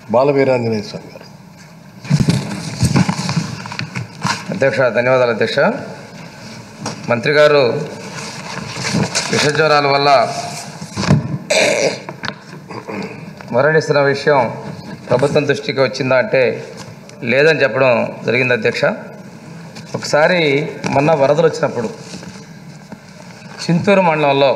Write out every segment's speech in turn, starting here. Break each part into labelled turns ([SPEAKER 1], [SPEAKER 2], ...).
[SPEAKER 1] బాలవీరాంజనేయ స్వామి గారు
[SPEAKER 2] అధ్యక్ష ధన్యవాదాలు అధ్యక్ష మంత్రి గారు విషజ్వరాల వల్ల మరణిస్తున్న విషయం ప్రభుత్వం దృష్టికి వచ్చిందా అంటే లేదని చెప్పడం జరిగింది అధ్యక్ష ఒకసారి మొన్న వరదలు వచ్చినప్పుడు చింతూరు మండలంలో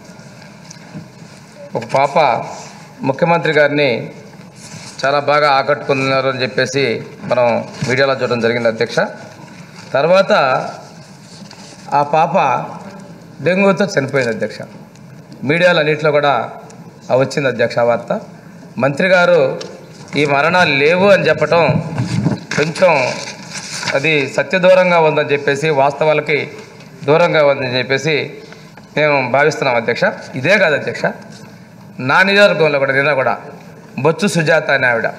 [SPEAKER 2] ఒక పాప ముఖ్యమంత్రి గారిని చాలా బాగా ఆకట్టుకున్నారు అని చెప్పేసి మనం మీడియాలో చూడడం జరిగింది అధ్యక్ష తర్వాత ఆ పాప డెంగ్యూతో చనిపోయింది అధ్యక్ష మీడియాలో అన్నింటిలో కూడా ఆ వచ్చింది అధ్యక్ష ఆ వార్త మంత్రి గారు ఈ మరణాలు లేవు అని చెప్పటం కొంచెం అది సత్యదూరంగా ఉందని చెప్పేసి వాస్తవాలకి దూరంగా ఉందని చెప్పేసి మేము భావిస్తున్నాం అధ్యక్ష ఇదే కాదు అధ్యక్ష నా నియోజకవర్గంలో కూడా నిన్న కూడా బొచ్చు సుజాత అనే ఆవిడ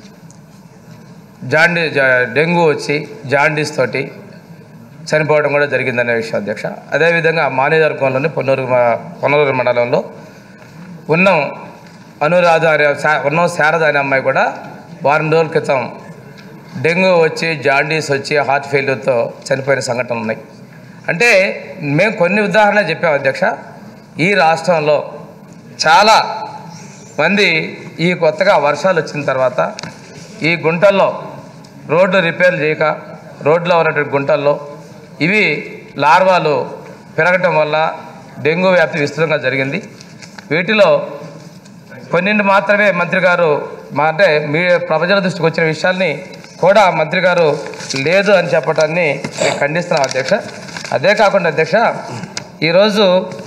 [SPEAKER 2] జాండీ జా- డెంగ్యూ వచ్చి జాండీస్ తోటి చనిపోవడం కూడా జరిగిందనే విషయం అధ్యక్ష అదేవిధంగా మా నియోజకవర్గంలోని పొన్నూరు మా- పొన్నూరు మండలంలో ఉన్నాం అనురాధ అనే శా- ఉన్నాం శారద అనే అమ్మాయి కూడా వారం రోజుల క్రితం డెంగ్యూ వచ్చి జాండీస్ వచ్చి హార్ట్ ఫెయిల్యూర్తో చనిపోయిన సంఘటనలు ఉన్నాయి అంటే మేము కొన్ని ఉదాహరణలు చెప్పాం అధ్యక్ష ఈ రాష్ట్రంలో చాలా మంది ఈ కొత్తగా వర్షాలు వచ్చిన తర్వాత ఈ గుంటల్లో రోడ్లు రిపేర్ చేయక రోడ్లో ఉన్నటువంటి గుంటల్లో ఇవి లార్వాలు పెరగటం వల్ల డెంగ్యూ వ్యాప్తి విస్తృతంగా జరిగింది వీటిలో కొన్నింటి మాత్రమే మంత్రి గారు మా అంటే మీ ప్రజల దృష్టికి వచ్చిన విషయాల్ని కూడా మంత్రి గారు లేదు అని చెప్పడాన్ని మేము ఖండిస్తున్నాం అధ్యక్ష అదే కాకుండా అధ్యక్ష ఈరోజు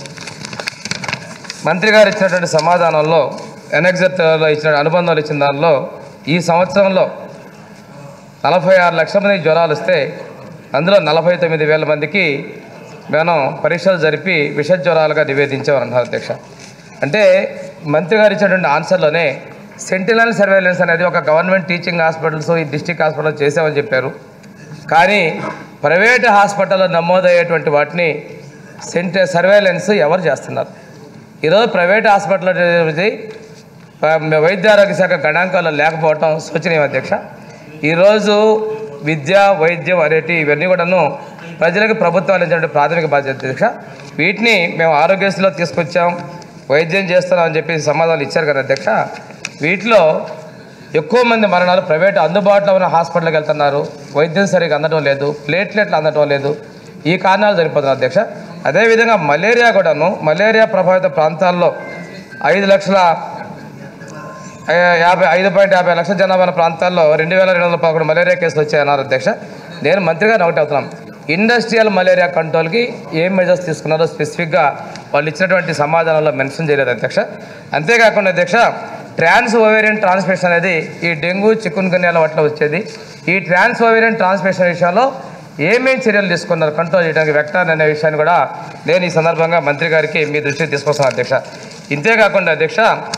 [SPEAKER 2] మంత్రి గారు ఇచ్చినటువంటి సమాధానంలో ఎనెక్సెట్లో ఇచ్చిన అనుబంధాలు ఇచ్చిన దానిలో ఈ సంవత్సరంలో నలభై ఆరు లక్షల మంది జ్వరాలు వస్తే అందులో నలభై తొమ్మిది వేల మందికి మనం పరీక్షలు జరిపి విష జ్వరాలుగా నివేదించామని అన్నారు అధ్యక్ష అంటే మంత్రి గారు ఇచ్చినటువంటి ఆన్సర్లోనే సెంటినల్ సర్వేలెన్స్ అనేది ఒక గవర్నమెంట్ టీచింగ్ హాస్పిటల్స్ ఈ డిస్టిక్ హాస్పిటల్ చేసామని చెప్పారు కానీ ప్రైవేట్ హాస్పిటల్లో నమోదయ్యేటువంటి వాటిని సెంట సర్వేలెన్స్ ఎవరు చేస్తున్నారు ఈరోజు ప్రైవేట్ హాస్పిటల్ అనేది ఆ, వైద్య ఆరోగ్య శాఖ గణాంకాల్లో లేకపోవటం శోచనీయం అధ్యక్ష ఈరోజు విద్య వైద్యం అనేటి ఇవన్నీ కూడాను ప్రజలకు ప్రభుత్వం అందించిన ప్రాథమిక బాధ్యత అధ్యక్ష వీటిని మేము ఆరోగ్యశ్రీలో తీసుకొచ్చాం వైద్యం చేస్తున్నాం అని చెప్పి సమాధానాలు ఇచ్చారు కదా అధ్యక్ష వీటిలో ఎక్కువ మంది మరణాలు ప్రైవేట్ అందుబాటులో ఉన్న హాస్పిటల్కి వెళ్తున్నారు వైద్యం సరిగా అందడం లేదు ప్లేట్లెట్లు అందడం లేదు ఈ కారణాలు సరిపోతున్నారు అధ్యక్ష అదేవిధంగా మలేరియా కూడాను మలేరియా ప్రభావిత ప్రాంతాల్లో ఐదు లక్షల ఆ, యాభై ఐదు పాయింట్ యాభై లక్షల జనాభా ఉన్న ప్రాంతాల్లో రెండు వేల రెండు వందల పదకొండు మలేరియా కేసులు వచ్చాయన్నారు అధ్యక్ష నేను మంత్రి గారిని ఒకటి అవుతున్నాం ఇండస్ట్రియల్ మలేరియా కంట్రోల్కి ఏం మెజర్స్ తీసుకున్నారో స్పెసిఫిక్గా వాళ్ళు ఇచ్చినటువంటి సమాధానంలో మెన్షన్ చేయలేదు అధ్యక్ష అంతేకాకుండా అధ్యక్ష ట్రాన్స్ ఓవేరియన్ ట్రాన్స్మిషన్ అనేది ఈ డెంగ్యూ చికున్ గున్యాల వాటిలో వచ్చేది ఈ ట్రాన్స్ ఓవేరియన్ ట్రాన్స్మిషన్ విషయంలో ఏమేం చర్యలు తీసుకున్నారు కంట్రోల్ చేయడానికి వెక్టార్ అనే విషయాన్ని కూడా నేను ఈ సందర్భంగా మంత్రి గారికి మీ దృష్టికి తీసుకొస్తాను అధ్యక్ష ఇంతేకాకుండా అధ్యక్ష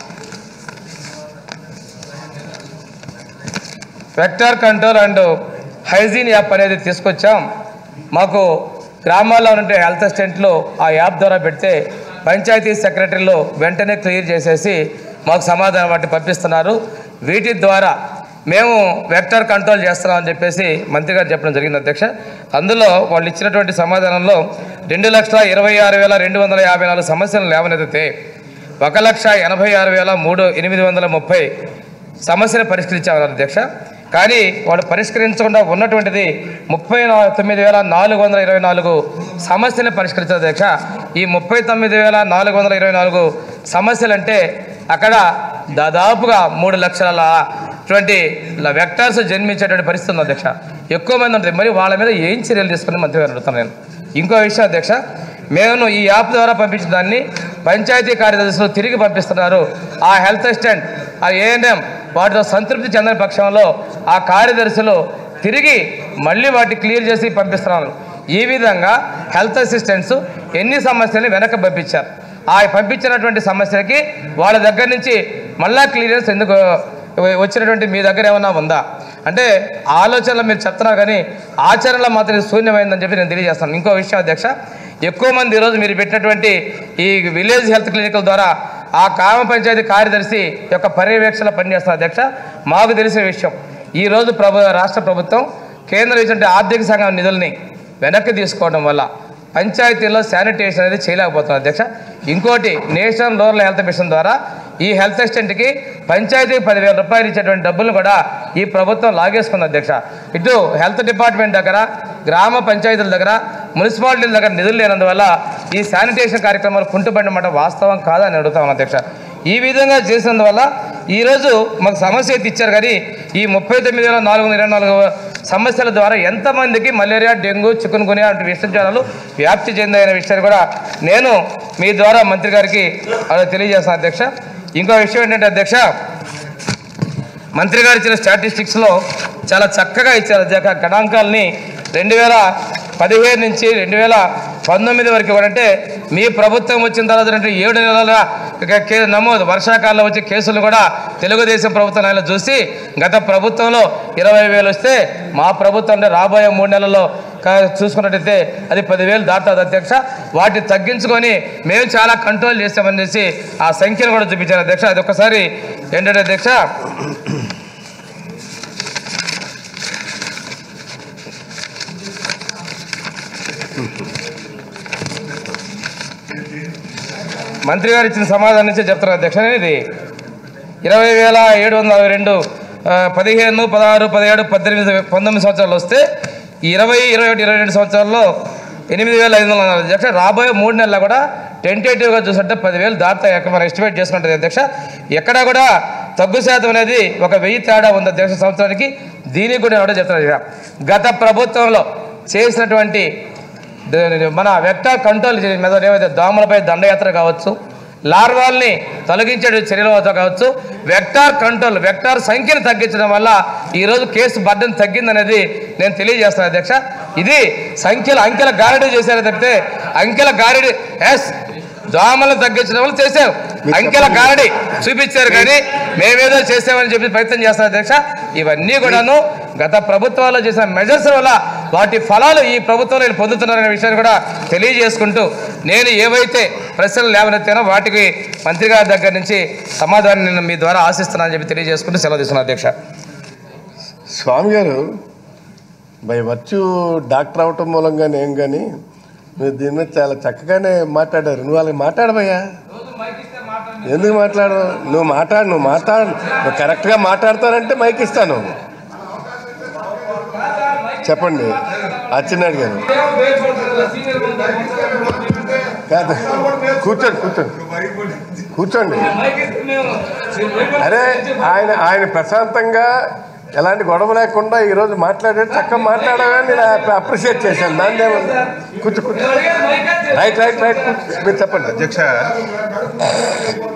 [SPEAKER 2] vector control and hygiene app అనేది తీసుకొచ్చాం మాకు గ్రామాల్లో ఉండే హెల్త్ అసిస్టెంట్లు ఆ యాప్ ద్వారా పెడితే పంచాయతీ సెక్రటరీలు వెంటనే క్లియర్ చేసేసి మాకు సమాధానం వాటి పంపిస్తున్నారు వీటి ద్వారా మేము వెక్టర్ కంట్రోల్ చేస్తున్నామని చెప్పేసి మంత్రి గారు చెప్పడం జరిగింది అధ్యక్ష అందులో వాళ్ళు ఇచ్చినటువంటి సమాధానంలో రెండు లక్షల ఇరవై ఆరు వేల రెండు వందల యాభై నాలుగు సమస్యలను లేవనెత్తితే ఒక లక్ష ఎనభై ఆరు వేల మూడు ఎనిమిది వందల ముప్పై సమస్యను పరిష్కరించామన్నారు అధ్యక్ష కానీ వాళ్ళు పరిష్కరించకుండా ఉన్నటువంటిది ముప్పై నా- తొమ్మిది వేల నాలుగు వందల ఇరవై నాలుగు సమస్యలను పరిష్కరించారు అధ్యక్ష ఈ ముప్పై తొమ్మిది వేల నాలుగు వందల ఇరవై నాలుగు సమస్యలు అంటే అక్కడ దాదాపుగా మూడు లక్షల అటువంటి వెక్టర్స్ జన్మించేటువంటి పరిస్థితి ఉంది అధ్యక్ష ఎక్కువ మంది ఉంటుంది మరి వాళ్ళ మీద ఏం చర్యలు తీసుకుని మంత్రి గారు అడుగుతాను నేను ఇంకో విషయం అధ్యక్ష మేము ఈ యాప్ ద్వారా పంపించిన దాన్ని పంచాయతీ కార్యదర్శులు తిరిగి పంపిస్తున్నారు ఆ హెల్త్ అసిస్టెంట్ ఆ ఏఎన్ఎం వాటితో సంతృప్తి చెందని పక్షంలో ఆ కార్యదర్శులు తిరిగి మళ్ళీ వాటి క్లియర్ చేసి పంపిస్తున్నారు ఈ విధంగా హెల్త్ అసిస్టెంట్స్ ఎన్ని సమస్యలు వెనక పంపించారు ఆ పంపించినటువంటి సమస్యలకి వాళ్ళ దగ్గర నుంచి మళ్ళా క్లియరెన్స్ ఎందుకు వచ్చినటువంటి మీ దగ్గర ఏమన్నా ఉందా అంటే ఆలోచనలు మీరు చెప్తున్నారు కానీ ఆచరణలో మాత్రం ఇది శూన్యమైందని చెప్పి నేను తెలియజేస్తాను ఇంకో విషయం అధ్యక్ష ఎక్కువ మంది ఈరోజు మీరు పెట్టినటువంటి ఈ విలేజ్ హెల్త్ క్లినికల్ ద్వారా ఆ గ్రామ పంచాయతీ కార్యదర్శి యొక్క పర్యవేక్షణ పనిచేస్తున్న అధ్యక్ష మాకు తెలిసిన విషయం ఈరోజు ప్రభు రాష్ట్ర ప్రభుత్వం కేంద్రం ఇచ్చిన ఆర్థిక సంఘం నిధుల్ని వెనక్కి తీసుకోవడం వల్ల పంచాయతీల్లో శానిటేషన్ అనేది చేయలేకపోతున్నారు అధ్యక్ష ఇంకోటి నేషనల్ రూరల్ హెల్త్ మిషన్ ద్వారా ఈ హెల్త్ అసిస్టెంట్కి పంచాయతీకి పదివేల రూపాయలు ఇచ్చేటువంటి డబ్బులు కూడా ఈ ప్రభుత్వం లాగేసుకుంది అధ్యక్ష ఇటు హెల్త్ డిపార్ట్మెంట్ దగ్గర గ్రామ పంచాయతీల దగ్గర మున్సిపాలిటీల దగ్గర నిధులు లేనందువల్ల ఈ శానిటేషన్ కార్యక్రమాలు కుంటుపడినమాట వాస్తవం కాదని అడుగుతా ఉన్నాను అధ్యక్ష ఈ విధంగా చేసినందువల్ల ఈరోజు మాకు సమస్య అయితే ఇచ్చారు కానీ ఈ ముప్పై తొమ్మిది వేల నాలుగు వందల ఇరవై నాలుగు సమస్యల ద్వారా ఎంతమందికి మలేరియా డెంగ్యూ చికెన్ గునియా వంటి విష జ్వరాలు వ్యాప్తి చెందాయనే విషయాన్ని కూడా నేను మీ ద్వారా మంత్రి గారికి అలా తెలియజేస్తాను అధ్యక్ష ఇంకో విషయం ఏంటంటే అధ్యక్ష మంత్రి గారు ఇచ్చిన స్టాటిస్టిక్స్లో చాలా చక్కగా ఇచ్చారు అధ్యక్ష గణాంకాలని రెండు వేల పదిహేను నుంచి రెండు వేల పంతొమ్మిది వరకు కూడా అంటే మీ ప్రభుత్వం వచ్చిన తర్వాత అంటే ఏడు నెలల కే- కే- నమోదు వర్షాకాలంలో వచ్చే కేసులు కూడా తెలుగుదేశం ప్రభుత్వం ఆయన చూసి గత ప్రభుత్వంలో ఇరవై వేలు వస్తే మా ప్రభుత్వం అంటే రాబోయే మూడు నెలల్లో క- చూసుకున్నట్టయితే అది పదివేలు దాటుతుంది అధ్యక్ష వాటిని తగ్గించుకొని మేము చాలా కంట్రోల్ చేస్తామనేసి ఆ సంఖ్యను కూడా చూపించారు అధ్యక్ష అది ఒకసారి ఏంటంటే అధ్యక్ష మంత్రి గారు ఇచ్చిన సమాధానం నుంచి చెప్తున్నారు అధ్యక్ష నేను ఇది ఇరవై వేల ఏడు వందల అరవై రెండు ఆ, పదిహేను పదహారు పదిహేడు పద్దెనిమిది పంతొమ్మిది సంవత్సరాలు వస్తే ఈ ఇరవై ఇరవై ఒకటి ఇరవై రెండు సంవత్సరాల్లో ఎనిమిది వేల ఐదు వందల నలభై అధ్యక్ష రాబోయే మూడు నెలల్లో కూడా టెంటేటివ్గా చూస్తుంటే పదివేలు దాటుతాయి ఎక్కడ మనం ఎస్టిమేట్ చేసుకుంటుంది అధ్యక్ష ఎక్కడ కూడా తగ్గు శాతం అనేది ఒక వెయ్యి తేడా ఉంది అధ్యక్ష సంవత్సరానికి దీనికి కూడా నేను ఒకటే చెప్తాను అధ్యక్ష. గత ప్రభుత్వంలో చేసినటువంటి ద- మన వెక్టార్ కంట్రోల్ చే- మీద ఏవైతే దోమలపై దండయాత్ర కావచ్చు లార్వాల్ని తొలగించే చర్యలు కావచ్చు వెక్టార్ కంట్రోల్ వెక్టార్ సంఖ్యను తగ్గించడం వల్ల ఈరోజు కేసు బర్డన్ తగ్గిందనేది నేను తెలియజేస్తాను అధ్యక్ష ఇది సంఖ్యల అంకెల గారడీ చేశారు తప్పితే అంకెల గారడీ ఎస్ దోమలను తగ్గించడం వల్ల చేశారు అంకెల గారడీ చూపించారు కానీ మేమేదో చేసామని చెప్పి ప్రయత్నం చేస్తాం అధ్యక్ష ఇవన్నీ కూడాను గత ప్రభుత్వాల్లో చేసిన మెజర్స్ వల్ల వాటి ఫలాలు ఈ ప్రభుత్వంలో వీళ్ళు పొందుతున్నారనే విషయాన్ని కూడా తెలియజేసుకుంటూ నేను ఏవైతే ప్రశ్నలు లేవనెత్తానో వాటికి మంత్రి గారి దగ్గర నుంచి సమాధానం నేను మీ ద్వారా ఆశిస్తున్నానని చెప్పి తెలియజేసుకుంటూ సెలవు తీసుకున్నాను అధ్యక్ష
[SPEAKER 1] స్వామి గారు బై వర్చు డాక్టర్ అవటం మూలంగా నేను కానీ మీరు దీని మీద చాలా చక్కగానే మాట్లాడారు నువ్వు వాళ్ళకి మాట్లాడబయ్యా ఎందుకు మాట్లాడు నువ్వు మాట్లాడు నువ్వు మాట్లాడు నువ్వు కరెక్ట్గా మాట్లాడతానంటే మైక్ ఇస్తాను చెప్పండి అచ్చినాడు గారు కాదు కూర్చోండి కూర్చోండి కూర్చోండి అరే ఆయన ఆయన ప్రశాంతంగా ఎలాంటి గొడవ లేకుండా ఈరోజు మాట్లాడే చక్కగా మాట్లాడమని నేను అప్రిషియేట్ చేశాను దాన్ని ఏముంది కూర్చో కూర్చో రైట్ రైట్ రైట్ కూర్చో. మీరు చెప్పండి
[SPEAKER 3] అధ్యక్ష